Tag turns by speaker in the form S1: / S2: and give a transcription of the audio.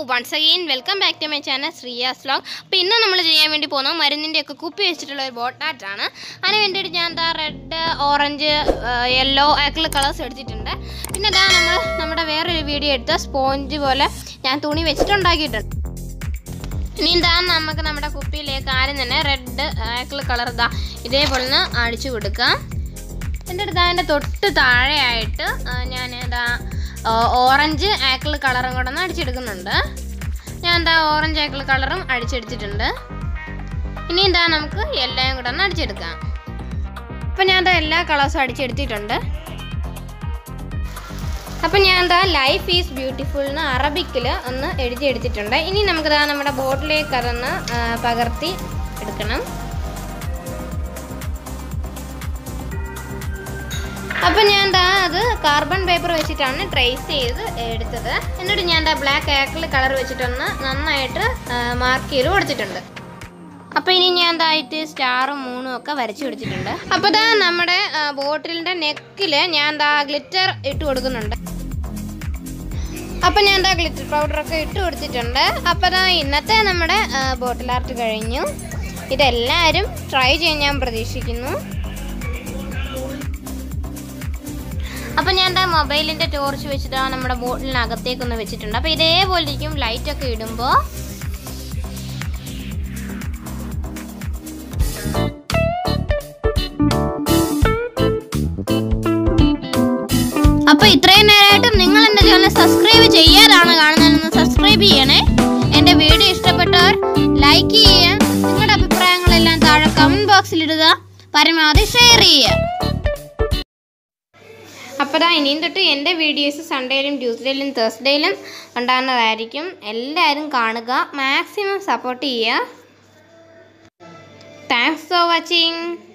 S1: once again welcome back to my channel Shreeyas vlog അപ്പോൾ ഇന്ന് നമ്മൾ ചെയ്യാൻ വേണ്ടി പോകുന്നത് മരുന്നിൻ്റെ ഒക്കെ കുപ്പി വെച്ചിട്ടുള്ള ഒരു ബോട്ടാറ്റാണ് അതിന് വേണ്ടിയിട്ട് ഞാൻ എന്താ red orange yellow acrylic colours എടുത്തിട്ടുണ്ട് പിന്നെ ഇതാ നമ്മൾ നമ്മുടെ വേറൊരു വീഡിയോ എടുത്ത സ്പോഞ്ച് പോലെ ഞാൻ തുണി വെച്ചിട്ടുണ്ടാക്കിയിട്ടുണ്ട് ഇനി ഇതാ നമുക്ക് നമ്മുടെ കുപ്പിയിലേക്ക് ആരും തന്നെ റെഡ് ആക്കിൾ കളർ ഇതാ ഇതേപോലെ ഒന്ന് അടിച്ചു കൊടുക്കാം എൻ്റെ അടുത്ത് അതിൻ്റെ തൊട്ട് താഴെയായിട്ട് ഞാൻ ഇതാ ഓറഞ്ച് ആക്കിൾ കളറും കൂടെ ഒന്ന് അടിച്ചെടുക്കുന്നുണ്ട് ഞാൻ എന്താ ഓറഞ്ച് ആക്കിൾ കളറും അടിച്ചെടുത്തിട്ടുണ്ട് ഇനി എന്താ നമുക്ക് എല്ലാം കൂടെ ഒന്ന് അടിച്ചെടുക്കാം അപ്പം ഞാൻ എന്താ എല്ലാ കളേഴ്സും അടിച്ചെടുത്തിട്ടുണ്ട് അപ്പം ഞാൻ എന്താ ലൈഫ് ഈസ് ബ്യൂട്ടിഫുൾ എന്ന് അറബിക്കിൽ ഒന്ന് എഴുതിയെടുത്തിട്ടുണ്ട് ഇനി നമുക്കിതാ നമ്മുടെ ബോട്ടിലേക്ക് അതൊന്ന് ആ, പകർത്തി എടുക്കണം അപ്പം ഞാൻ എന്താ അത് കാർബൺ പേപ്പർ വെച്ചിട്ടാണ് ട്രേസ് ചെയ്ത് എടുത്തത് എന്നിട്ട് ഞാൻ എന്താ ബ്ലാക്ക് ആക്കിൾ കളർ വെച്ചിട്ടൊന്ന് നന്നായിട്ട് മാർക്ക് ചെയ്ത് കൊടുത്തിട്ടുണ്ട് അപ്പോൾ ഇനി ഞാൻ എന്തായിട്ട് സ്റ്റാറും മൂണും ഒക്കെ വരച്ചു കൊടുത്തിട്ടുണ്ട് അപ്പോൾ ഇതാ നമ്മുടെ ബോട്ടിലിൻ്റെ നെക്കിൽ ഞാൻ എന്താ ഗ്ലിറ്റർ ഇട്ട് കൊടുക്കുന്നുണ്ട് അപ്പം ഞാൻ എന്താ ഗ്ലിറ്റർ പൗഡറൊക്കെ ഇട്ട് കൊടുത്തിട്ടുണ്ട് അപ്പോൾ ദാ ഇന്നത്തെ നമ്മുടെ ബോട്ടിൽ ആർട്ട് കഴിഞ്ഞു ഇതെല്ലാവരും ട്രൈ ചെയ്യാൻ ഞാൻ പ്രതീക്ഷിക്കുന്നു അപ്പം ഞാൻ എന്താ മൊബൈലിൻ്റെ ടോർച്ച് വെച്ചിട്ട് നമ്മുടെ ബോട്ടിലിനകത്തേക്കൊന്ന് വെച്ചിട്ടുണ്ട് അപ്പോൾ ഇതേപോലെ ഇരിക്കും ലൈറ്റൊക്കെ ഇടുമ്പോൾ അപ്പോൾ ഇത്രയും നേരമായിട്ടും നിങ്ങൾ എൻ്റെ ചാനൽ സബ്സ്ക്രൈബ് ചെയ്യാതാണ് കാണുന്നതെന്ന് സബ്സ്ക്രൈബ് ചെയ്യണേ എൻ്റെ വീഡിയോ ഇഷ്ടപ്പെട്ടവർ ലൈക്ക് ചെയ്യുക നിങ്ങളുടെ അഭിപ്രായങ്ങളെല്ലാം താഴെ കമൻറ്റ് ബോക്സിൽ ഇടുക പരമാവധി ഷെയർ ചെയ്യുക അപ്പോൾ ദാ ഇനിയും തൊട്ട് എൻ്റെ വീഡിയോസ് സൺഡേയിലും ട്യൂസ്ഡേയിലും തേഴ്സ്ഡേയിലും ഉണ്ടാകുന്നതായിരിക്കും എല്ലാവരും കാണുക മാക്സിമം സപ്പോർട്ട് ചെയ്യുക താങ്ക്സ് ഫോർ വാച്ചിങ്